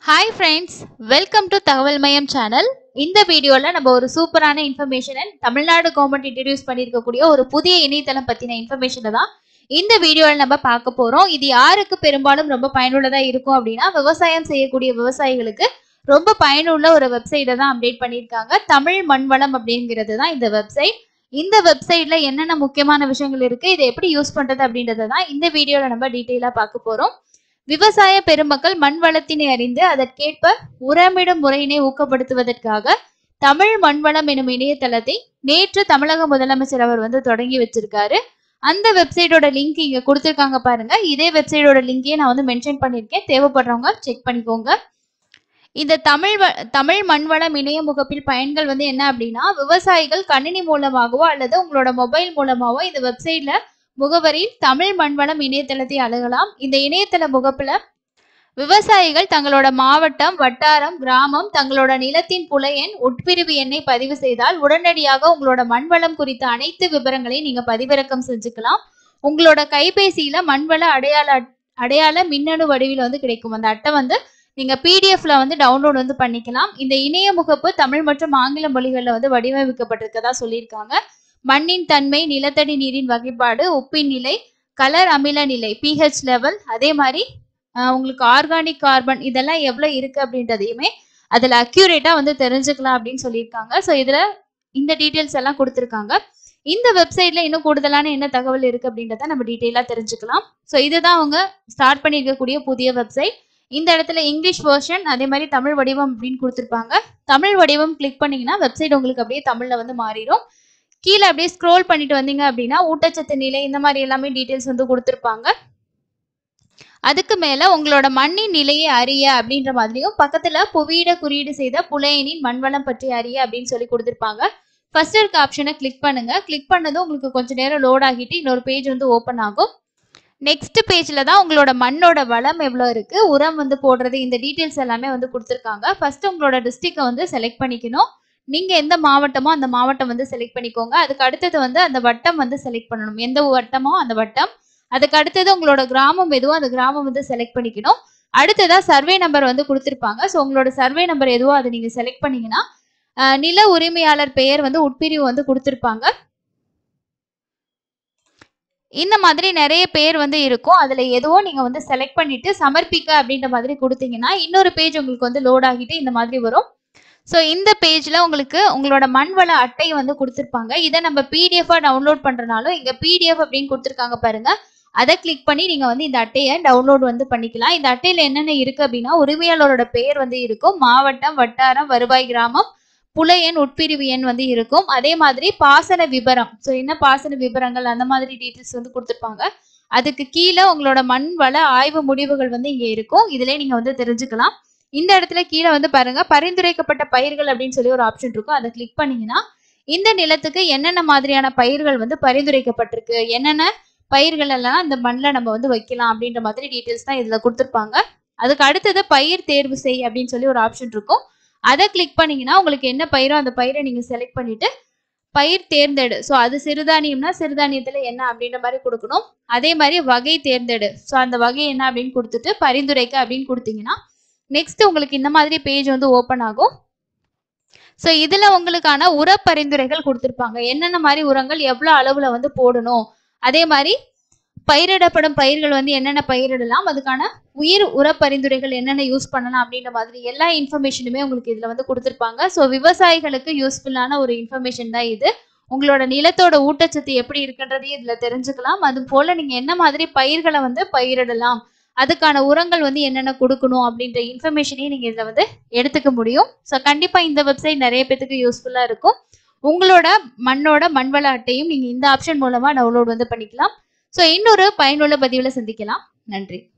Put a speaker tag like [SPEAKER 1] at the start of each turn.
[SPEAKER 1] hi friends welcome to தகவல் மயம் channel இந்த வீடியோவில் நம்ம ஒரு சூப்பரான இன்ஃபர்மேஷனை தமிழ்நாடு கவர்மெண்ட் இன்ட்ரடியூஸ் பண்ணியிருக்கக்கூடிய ஒரு புதிய இணையதளம் பற்றின இன்ஃபர்மேஷனை தான் இந்த வீடியோவில் நம்ம பார்க்க போகிறோம் இது யாருக்கு பெரும்பாலும் ரொம்ப பயனுள்ளதாக இருக்கும் அப்படின்னா விவசாயம் செய்யக்கூடிய விவசாயிகளுக்கு ரொம்ப பயனுள்ள ஒரு வெப்சைட்டை தான் அப்டேட் பண்ணியிருக்காங்க தமிழ் மண்வளம் அப்படிங்கிறது தான் இந்த வெப்சைட் இந்த வெப்சைட்ல என்னென்ன முக்கியமான விஷயங்கள் இருக்கு இதை எப்படி யூஸ் பண்றது அப்படின்றத தான் இந்த வீடியோல நம்ம டீட்டெயிலா பார்க்க போறோம் விவசாய பெருமக்கள் மண் வளத்தினை அறிந்து அதற்கேற்ப உரமிடும் முறையினை ஊக்கப்படுத்துவதற்காக தமிழ் மண்வளம் எனும் இணையதளத்தை நேற்று தமிழக முதலமைச்சர் அவர் வந்து தொடங்கி வச்சிருக்காரு அந்த வெப்சைட்டோட லிங்க் இங்க கொடுத்துருக்காங்க பாருங்க இதே வெப்சைட்டோட லிங்கையே நான் வந்து மென்ஷன் பண்ணியிருக்கேன் தேவைப்படுறவங்க செக் பண்ணிக்கோங்க இந்த தமிழ் வ- தமிழ் மண்வளம் இணைய முகப்பில் பயன்கள் வந்து என்ன அப்படின்னா விவசாயிகள் கணினி மூலமாகவோ அல்லது உங்களோட மொபைல் மூலமாகவோ இந்த வெப்சைட்ல முகவரியில் தமிழ் மண்வளம் இணையதளத்தை அணுகலாம் இந்த இணையதள முகப்புல விவசாயிகள் தங்களோட மாவட்டம் வட்டாரம் கிராமம் தங்களோட நிலத்தின் புல எண் உட்பிரிவு எண்ணை பதிவு செய்தால் உடனடியாக உங்களோட மண்வளம் குறித்த அனைத்து விவரங்களையும் நீங்க பதிவிறக்கம் செஞ்சுக்கலாம் உங்களோட கைபேசியில மண்வள அடையாள அட்- அடையாள மின்னணு வடிவில் வந்து கிடைக்கும் அந்த அட்டை வந்து நீங்க பிடிஎஃப்ல வந்து டவுன்லோட் வந்து பண்ணிக்கலாம் இந்த இணைய முகப்பு தமிழ் மற்றும் ஆங்கில மொழிகள்ல வந்து வடிவமைக்கப்பட்டிருக்கதா சொல்லியிருக்காங்க மண்ணின் தன்மை நிலத்தடி நீரின் வகைப்பாடு உப்பின் நிலை கலர் அமில நிலை பிஹெச் லெவல் அதே மாதிரி ஆஹ், உங்களுக்கு ஆர்கானிக் கார்பன் இதெல்லாம் எவ்வளவு இருக்கு அப்படின்றதையுமே அதுல அக்யூரேட்டா வந்து தெரிஞ்சுக்கலாம் அப்படின்னு சொல்லியிருக்காங்க ஸோ இதுல இந்த டீட்டெயில்ஸ் எல்லாம் கொடுத்துருக்காங்க இந்த வெப்சைட்ல இன்னும் கூடுதலான என்ன தகவல் இருக்கு அப்படின்றத நம்ம டீட்டெயிலா தெரிஞ்சுக்கலாம் ஸோ இதுதான் அவங்க ஸ்டார்ட் பண்ணியிருக்கக்கூடிய புதிய வெப்சைட் இந்த இடத்துல இங்கிலீஷ் வெர்ஷன் அதே மாதிரி தமிழ் வடிவம் அப்படின்னு கொடுத்துருப்பாங்க தமிழ் வடிவம் கிளிக் பண்ணீங்கன்னா வெப்சைட் உங்களுக்கு அப்படியே தமிழ்ல வந்து மாறிடும் கீழே அப்படியே ஸ்க்ரோல் பண்ணிட்டு வந்தீங்க அப்படின்னா ஊட்டச்சத்து நிலை இந்த மாதிரி எல்லாமே டீட்டெயில்ஸ் வந்து கொடுத்துருப்பாங்க அதுக்கு மேல உங்களோட மண்ணின் நிலையை அறிய அப்படின்ற மாதிரியும் பக்கத்துல புவியிட குறியீடு செய்த புலையனின் மண்வளம் பற்றி அறிய அப்படின்னு சொல்லி கொடுத்துருப்பாங்க ஃபர்ஸ்ட் இருக்க ஆப்ஷனை கிளிக் பண்ணுங்க கிளிக் பண்ணதும் உங்களுக்கு கொஞ்ச நேரம் லோட் ஆகிட்டு இன்னொரு பேஜ் வந்து ஓப்பன் ஆகும் நெக்ஸ்ட் பேஜ்ல தான் உங்களோட மண்ணோட வளம் எவ்வளோ இருக்கு உரம் வந்து போடுறது இந்த டீட்டெயில்ஸ் எல்லாமே வந்து கொடுத்துருக்காங்க ஃபர்ஸ்ட் உங்களோட டிஸ்ட்ரிக்டை வந்து செலக்ட் பண்ணிக்கணும் நீங்க எந்த மாவட்டமோ அந்த மாவட்டம் வந்து செலக்ட் பண்ணிக்கோங்க அதுக்கு அடுத்தது வந்து அந்த வட்டம் வந்து செலக்ட் பண்ணணும் எந்த வட்டமோ அந்த வட்டம் அதுக்கு அடுத்தது உங்களோட கிராமம் எதுவோ அந்த கிராமம் வந்து செலக்ட் பண்ணிக்கணும் அடுத்ததா சர்வே நம்பர் வந்து கொடுத்துருப்பாங்க ஸோ உங்களோட சர்வே நம்பர் எதுவோ அதை நீங்க செலக்ட் பண்ணீங்கன்னா அஹ், நில உரிமையாளர் பெயர் வந்து உட்பிரிவு வந்து கொடுத்துருப்பாங்க இந்த மாதிரி நிறைய பேர் வந்து இருக்கும் அதுல எதுவோ நீங்க வந்து செலக்ட் பண்ணிட்டு சமர்ப்பிக்க அப்படின்ற மாதிரி கொடுத்தீங்கன்னா இன்னொரு பேஜ் உங்களுக்கு வந்து லோட் ஆகிட்டு இந்த மாதிரி வரும் ஸோ இந்த பேஜ்ல உங்களுக்கு உங்களோட மண்வள அட்டை வந்து கொடுத்துருப்பாங்க இதை நம்ம பிடிஎஃபா டவுன்லோட் பண்றனாலும் இங்க பிடிஎஃப் அப்படின்னு கொடுத்துருக்காங்க பாருங்க அதை கிளிக் பண்ணி நீங்க வந்து இந்த அட்டையை டவுன்லோட் வந்து பண்ணிக்கலாம் இந்த அட்டையில என்னென்ன இருக்கு அப்படின்னா உரிமையாளரோட பெயர் வந்து இருக்கும் மாவட்டம் வட்டாரம் வருவாய் கிராமம் புல எண் உட்பிரிவு எண் வந்து இருக்கும் அதே மாதிரி பாசன விபரம் ஸோ என்ன பாசன விபரங்கள் அந்த மாதிரி டீட்டெயில்ஸ் வந்து கொடுத்துருப்பாங்க அதுக்கு கீழே உங்களோட மண் வள ஆய்வு முடிவுகள் வந்து இங்க இருக்கும் இதுலயே நீங்க வந்து தெரிஞ்சுக்கலாம் இந்த இடத்துல கீழே வந்து பாருங்க பரிந்துரைக்கப்பட்ட பயிர்கள் அப்படின்னு சொல்லி ஒரு ஆப்ஷன் இருக்கும் அதை கிளிக் பண்ணீங்கன்னா இந்த நிலத்துக்கு என்னென்ன மாதிரியான பயிர்கள் வந்து பரிந்துரைக்கப்பட்டிருக்கு என்னென்ன பயிர்கள் எல்லாம் இந்த மண்ணில் நம்ம வந்து வைக்கலாம் அப்படின்ற மாதிரி டீட்டெயில்ஸ் தான் இதுல கொடுத்துருப்பாங்க அதுக்கு அடுத்தது பயிர் தேர்வு செய் அப்படின்னு சொல்லி ஒரு ஆப்ஷன் இருக்கும் அதை கிளிக் பண்ணீங்கன்னா உங்களுக்கு என்ன பயிரோ அந்த பயிரை நீங்க செலக்ட் பண்ணிட்டு பயிர் தேர்ந்தெடு ஸோ அது சிறுதானியம்னா சிறுதானியத்துல என்ன அப்படின்ற மாதிரி கொடுக்கணும் அதே மாதிரி வகை தேர்ந்தெடு ஸோ அந்த வகை என்ன அப்படின்னு கொடுத்துட்டு பரிந்துரைக்க அப்படின்னு கொடுத்தீங்கன்னா நெக்ஸ்ட் உங்களுக்கு இந்த மாதிரி பேஜ் வந்து ஓப்பன் ஆகும் ஸோ இதுல உங்களுக்கான உர பரிந்துரைகள் கொடுத்துருப்பாங்க என்னென்ன மாதிரி உரங்கள் எவ்வளோ அளவுல வந்து போடணும் அதே மாதிரி பயிரிடப்படும் பயிர்கள் வந்து என்னென்ன பயிரிடலாம் அதுக்கான உயிர் உர பரிந்துரைகள் என்னென்ன யூஸ் பண்ணலாம் அப்படின்ற மாதிரி எல்லா இன்ஃபர்மேஷனுமே உங்களுக்கு இதுல வந்து கொடுத்துருப்பாங்க ஸோ விவசாயிகளுக்கு யூஸ்ஃபுல்லான ஒரு இன்ஃபர்மேஷன் தான் இது உங்களோட நிலத்தோட ஊட்டச்சத்து எப்படி இருக்குன்றதையும் இதுல தெரிஞ்சுக்கலாம் அது போல நீங்க என்ன மாதிரி பயிர்களை வந்து பயிரிடலாம் அதுக்கான உரங்கள் வந்து என்னென்ன கொடுக்கணும் அப்படின்ற இன்ஃபர்மேஷனையும் நீங்க இதுல வந்து எடுத்துக்க முடியும் ஸோ கண்டிப்பா இந்த வெப்சைட் நிறைய பேத்துக்கு யூஸ்ஃபுல்லா இருக்கும் உங்களோட மண்ணோட மண்வள அட்டையும் நீங்க இந்த ஆப்ஷன் மூலமா டவுன்லோட் வந்து பண்ணிக்கலாம் ஸோ இன்னொரு பயனுள்ள பதிவுல சந்திக்கலாம் நன்றி